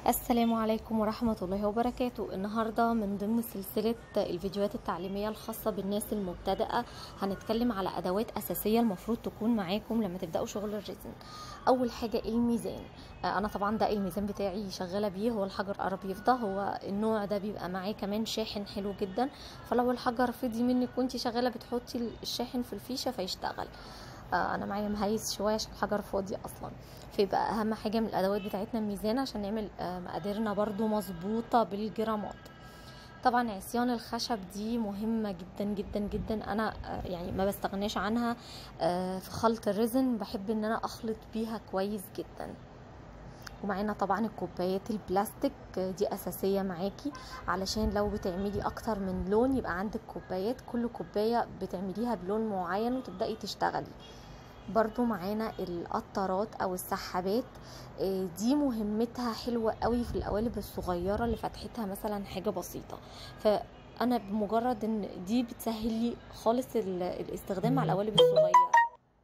السلام عليكم ورحمة الله وبركاته النهاردة من ضمن سلسلة الفيديوهات التعليمية الخاصة بالناس المبتدئة هنتكلم على أدوات أساسية المفروض تكون معاكم لما تبدأوا شغل الريزن أول حاجة الميزان أنا طبعا ده الميزان بتاعي شغالة بيه هو الحجر قرب يفضى هو النوع ده بيبقى معاه كمان شاحن حلو جدا فلو الحجر فضي منك وانتي شغالة بتحطي الشاحن في الفيشة فيشتغل انا معايا مهيس شويه عشان الحجر فاضي اصلا فيبقى اهم حاجه من الادوات بتاعتنا الميزان عشان نعمل مقاديرنا برضو مظبوطه بالجرامات طبعا عصيان الخشب دي مهمه جدا جدا جدا انا يعني ما بستغناش عنها في خلط الريزن بحب ان انا اخلط بيها كويس جدا ومعانا طبعا الكوبايات البلاستيك دي اساسيه معاكي علشان لو بتعملي اكتر من لون يبقى عندك كوبايات كل كوبايه بتعمليها بلون معين وتبداي تشتغلي برضو معانا القطارات او السحابات دي مهمتها حلوة قوي في القوالب الصغيرة اللي فتحتها مثلا حاجة بسيطة فانا بمجرد ان دي بتسهل لي خالص الاستخدام مع القوالب الصغيرة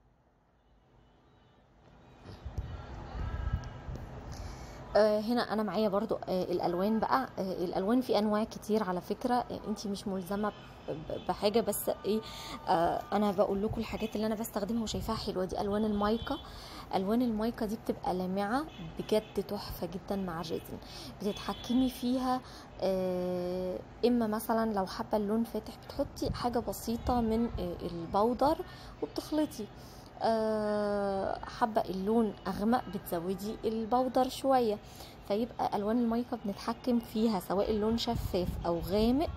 هنا انا معايا برضو الالوان بقى الالوان في انواع كتير على فكره انت مش ملزمه بحاجه بس ايه انا بقول لكم الحاجات اللي انا بستخدمها وشايفاها حلوه دي الوان المايكا الوان المايكا دي بتبقى لامعه بجد تحفه جدا مع الريزن بتتحكمي فيها اما مثلا لو حابه اللون فاتح بتحطي حاجه بسيطه من البودر وبتخلطي أه حابه اللون اغمق بتزودي البودر شويه فيبقى الوان المايكا بنتحكم فيها سواء اللون شفاف او غامق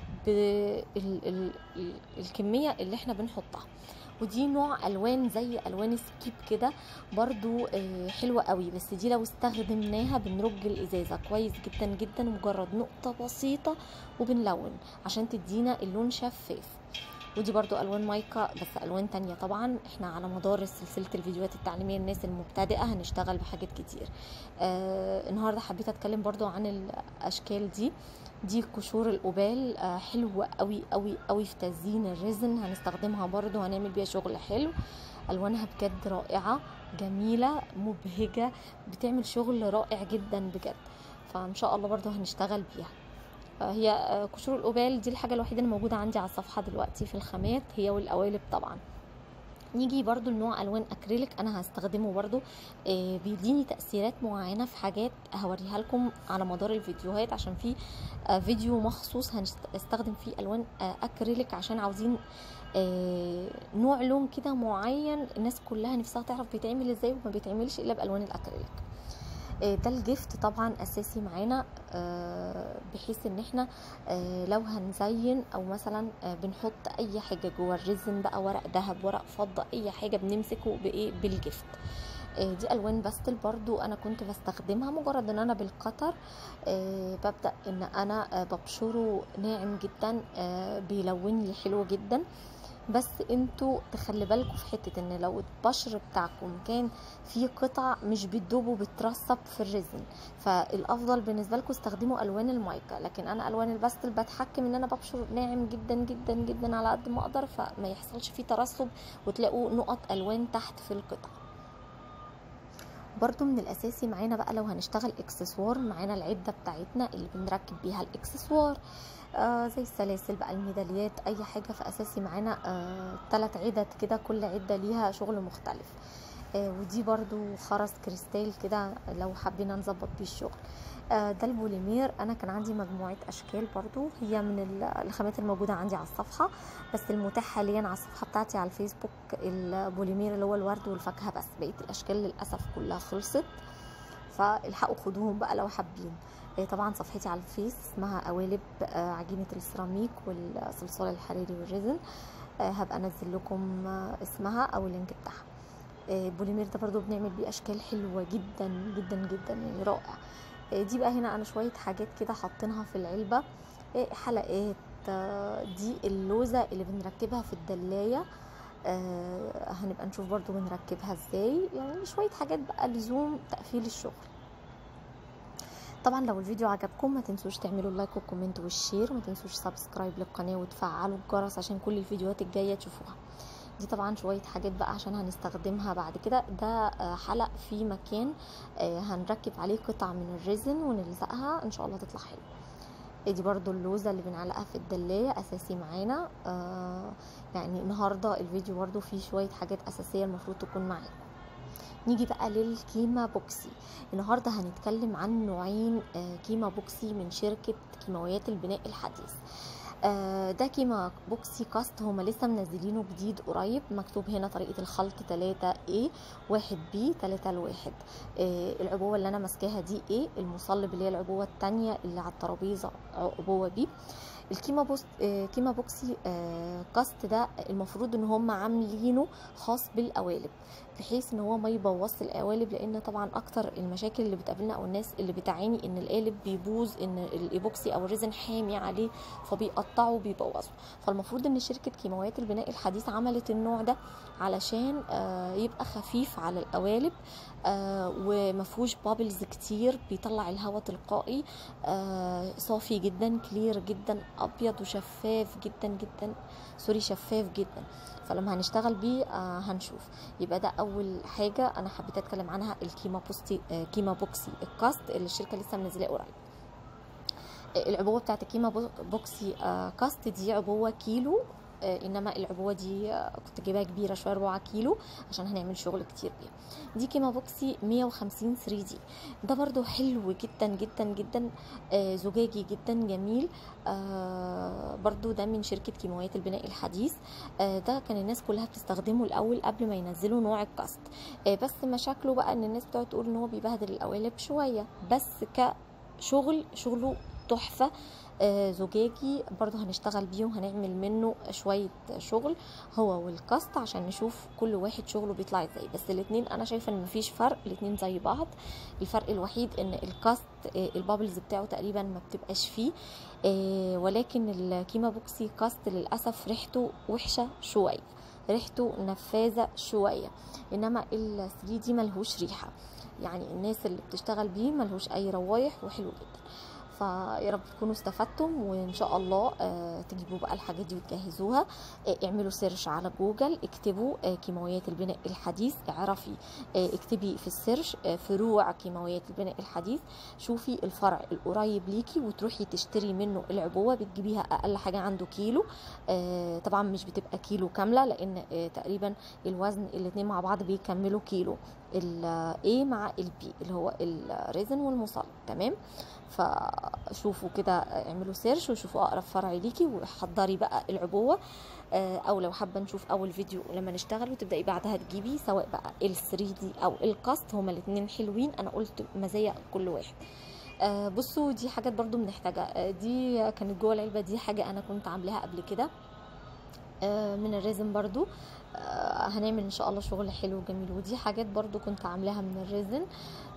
بالكميه اللي احنا بنحطها ودي نوع الوان زي الوان سكيب كده برضو آه حلوه قوي بس دي لو استخدمناها بنرج الازازه كويس جدا جدا مجرد نقطه بسيطه وبنلون عشان تدينا اللون شفاف ودي برضو الوان مايكا بس الوان تانية طبعا احنا على مدار سلسله الفيديوهات التعليميه للناس المبتدئه هنشتغل بحاجات كتير آه النهارده حبيت اتكلم برضو عن الاشكال دي دي قشور القبال آه حلوه قوي قوي قوي في تزيين الريزن هنستخدمها برضو هنعمل بيها شغل حلو الوانها بجد رائعه جميله مبهجه بتعمل شغل رائع جدا بجد فان شاء الله برضو هنشتغل بيها هي قشور القبال دي الحاجة الوحيدة اللي موجودة عندي على الصفحة دلوقتي في الخامات هي والقوالب طبعا نيجي برضو لنوع الوان اكريليك انا هستخدمه برضو آه بيديني تأثيرات معينة في حاجات هوريها لكم على مدار الفيديوهات عشان في آه فيديو مخصوص هنستخدم فيه الوان آه اكريليك عشان عاوزين نوع لون كده معين الناس كلها نفسها تعرف بيتعمل ازاي وما بيتعملش الا بالوان الاكريليك ده الجفت طبعا اساسي معانا بحيث ان احنا لو هنزين او مثلا بنحط اي حاجه جوه الريزن بقى ورق ذهب ورق فضه اي حاجه بنمسكه بايه بالجفت دي الوان باستل برضو انا كنت بستخدمها مجرد ان انا بالقطر ببدا ان انا ببشره ناعم جدا بيلون لي حلو جدا بس انتوا تخلي بالكم في حته ان لو البشر بتاعكم كان في قطع مش بتدوب وبترسب في الريزن فالافضل بالنسبه لكم استخدموا الوان المايكا لكن انا الوان الباستل بتحكم ان انا ببشر ناعم جدا جدا جدا على قد ما اقدر فما يحصلش فيه ترسب وتلاقوا نقط الوان تحت في القطع برضو من الاساسي معانا بقى لو هنشتغل اكسسوار معانا العده بتاعتنا اللي بنركب بيها الاكسسوار آه زي السلاسل بقى الميداليات اي حاجه فاساسي معانا آه ثلاث عدد كده كل عده ليها شغل مختلف آه ودي برضو خرز كريستال كده لو حبينا نظبط بيه الشغل آه ده البوليمير انا كان عندي مجموعه اشكال برضو هي من الخامات الموجوده عندي على الصفحه بس المتاح حاليا على الصفحه بتاعتي على الفيسبوك البوليمير اللي هو الورد والفاكهه بس بقيه الاشكال للاسف كلها خلصت فالحقوا خدوهم بقى لو حابين طبعا صفحتي على الفيس اسمها قوالب عجينه السيراميك والصلصال الحريري والريزن هبقى انزل لكم اسمها او اللينك بتاعها البوليمير ده برضو بنعمل بيه اشكال حلوه جدا جدا جدا يعني رائع دي بقى هنا انا شويه حاجات كده حاطينها في العلبه حلقات دي اللوزه اللي بنركبها في الدلايه آه هنبقى نشوف برضو بنركبها ازاي يعني شويه حاجات بقى لزوم تقفيل الشغل طبعا لو الفيديو عجبكم ما تنسوش تعملوا لايك وكومنت والشير وما تنسوش سبسكرايب للقناه وتفعلوا الجرس عشان كل الفيديوهات الجايه تشوفوها دي طبعا شويه حاجات بقى عشان هنستخدمها بعد كده ده آه، حلق في مكان آه، هنركب عليه قطع من الريزن ونلزقها ان شاء الله تطلع حلو دي برضو اللوزة اللي بنعلقها في الدلاية أساسي معانا آه يعني النهاردة الفيديو برضو فيه شوية حاجات أساسية المفروض تكون معانا نيجي بقى للكيما بوكسي النهارده هنتكلم عن نوعين آه، كيما بوكسي من شركة كيماويات البناء الحديث آه، ده كيما بوكسي كاست هما لسه منزلينه جديد قريب مكتوب هنا طريقة الخلط 3 A 1 B 3 لواحد آه، العبوة اللي أنا ماسكاها دي A المصلب اللي هي العبوة التانية اللي على الترابيزة عبوة B الكيما بوست آه، كيما بوكسي آه، كاست ده المفروض ان هم عاملينه خاص بالقوالب بحيث ان هو ما يبوظش القوالب لان طبعا اكتر المشاكل اللي بتقابلنا او الناس اللي بتعاني ان القالب بيبوظ ان الايبوكسي او الريزن حامي عليه فبيقطعه وبيبوظه فالمفروض ان شركه كيماويات البناء الحديث عملت النوع ده علشان آه، يبقى خفيف على القوالب آه، ومفهوش بابلز كتير بيطلع الهواء تلقائي آه، صافي جدا كلير جدا ابيض وشفاف جدا جدا سوري شفاف جدا فلما هنشتغل بيه آه، هنشوف يبقى ده اول حاجه انا حبيت اتكلم عنها الكيما بوستي آه، كيما بوكسي الكاست اللي الشركه لسه منزلاه قريب العبوه بتاعت الكيما بو- بوكسي آه، كاست دي عبوه كيلو آه، انما العبوه دي آه، كنت جايباها كبيره شويه 4 كيلو عشان هنعمل شغل كتير بيها دي كيما بوكسي 150 3 دي ده برضو حلو جدا جدا جدا آه، زجاجي جدا جميل آه، برضو ده من شركه كيماويات البناء الحديث آه، ده كان الناس كلها بتستخدمه الاول قبل ما ينزلوا نوع الكاست آه، بس مشاكله بقى ان الناس بتقعد تقول ان هو بيبهدل القوالب شويه بس كشغل شغله تحفه آه، زجاجي برضو هنشتغل بيه وهنعمل منه شوية شغل هو والكاست عشان نشوف كل واحد شغله بيطلع ازاي بس الاتنين انا شايفة ان مفيش فرق الاتنين زي بعض الفرق الوحيد ان الكاست آه، البابلز بتاعه تقريبا ما بتبقاش فيه آه، ولكن الكيما بوكسي كاست للأسف ريحته وحشة شوية ريحته نفاذة شوية انما ال 3 دي ملهوش ريحة يعني الناس اللي بتشتغل بيه ملهوش اي روايح وحلو جدا فيا رب تكونوا استفدتم وان شاء الله آه، تجيبوا بقى الحاجات دي وتجهزوها آه، اعملوا سيرش على جوجل اكتبوا آه، كيماويات البناء الحديث اعرفي آه، اكتبي في السيرش آه، فروع كيماويات البناء الحديث شوفي الفرع القريب ليكي وتروحي تشتري منه العبوه بتجيبيها اقل حاجه عنده كيلو آه، طبعا مش بتبقى كيلو كامله لان آه، تقريبا الوزن الاتنين مع بعض بيكملوا كيلو ال A مع ال B اللي هو الريزن والمصلب تمام فشوفوا كده اعملوا سيرش وشوفوا اقرب فرع ليكي وحضري بقى العبوه آه، او لو حابه نشوف اول فيديو لما نشتغل وتبداي بعدها تجيبي سواء بقى ال 3 دي او الكاست هما الاثنين حلوين انا قلت مزايا كل واحد آه، بصوا دي حاجات برضو بنحتاجها آه، دي كانت جوه العلبه دي حاجه انا كنت عاملاها قبل كده آه، من الريزن برضو آه، هنعمل ان شاء الله شغل حلو وجميل ودي حاجات برضو كنت عاملاها من الريزن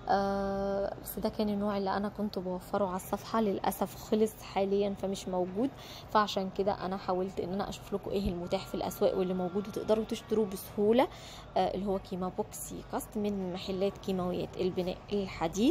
آه، بس ده كان النوع اللي انا كنت بوفره على الصفحه للاسف خلص حاليا فمش موجود فعشان كده انا حاولت ان انا اشوف لكم ايه المتاح في الاسواق واللي موجود وتقدروا تشتروه بسهوله آه، اللي هو كيما بوكسي كاست من محلات كيماويات البناء الحديث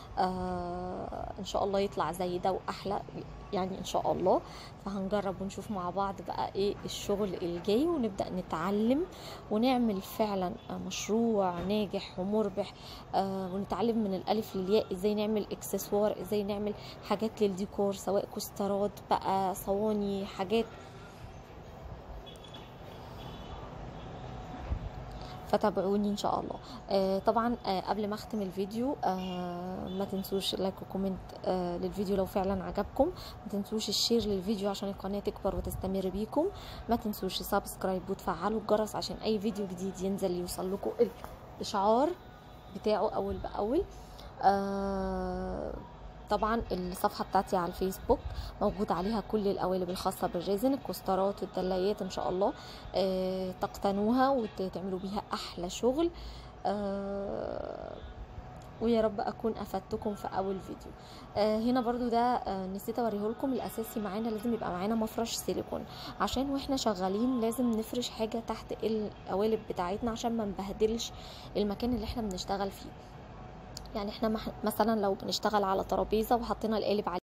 آه ان شاء الله يطلع زي ده واحلى يعني ان شاء الله فهنجرب ونشوف مع بعض بقى ايه الشغل الجاي ونبدا نتعلم ونعمل فعلا مشروع ناجح ومربح آه ونتعلم من الالف للياء ازاي نعمل اكسسوار ازاي نعمل حاجات للديكور سواء كوسترات بقى صواني حاجات فتابعوني ان شاء الله آه طبعا آه قبل ما اختم الفيديو آه ما تنسوش لايك وكومنت آه للفيديو لو فعلا عجبكم ما تنسوش الشير للفيديو عشان القناه تكبر وتستمر بيكم ما تنسوش سبسكرايب وتفعلوا الجرس عشان اي فيديو جديد ينزل يوصل لكم الاشعار بتاعه اول باول آه طبعا الصفحة بتاعتي على الفيسبوك موجود عليها كل القوالب الخاصة بالريزن الكوسترات والدلايات ان شاء الله آه تقتنوها وتعملوا بيها احلى شغل آه ويا رب اكون افدتكم في اول فيديو آه هنا برضو ده آه نسيت اوريه لكم الاساسي معانا لازم يبقى معانا مفرش سيليكون عشان واحنا شغالين لازم نفرش حاجه تحت القوالب بتاعتنا عشان ما نبهدلش المكان اللي احنا بنشتغل فيه يعني احنا مثلا لو بنشتغل على ترابيزه وحطينا القالب على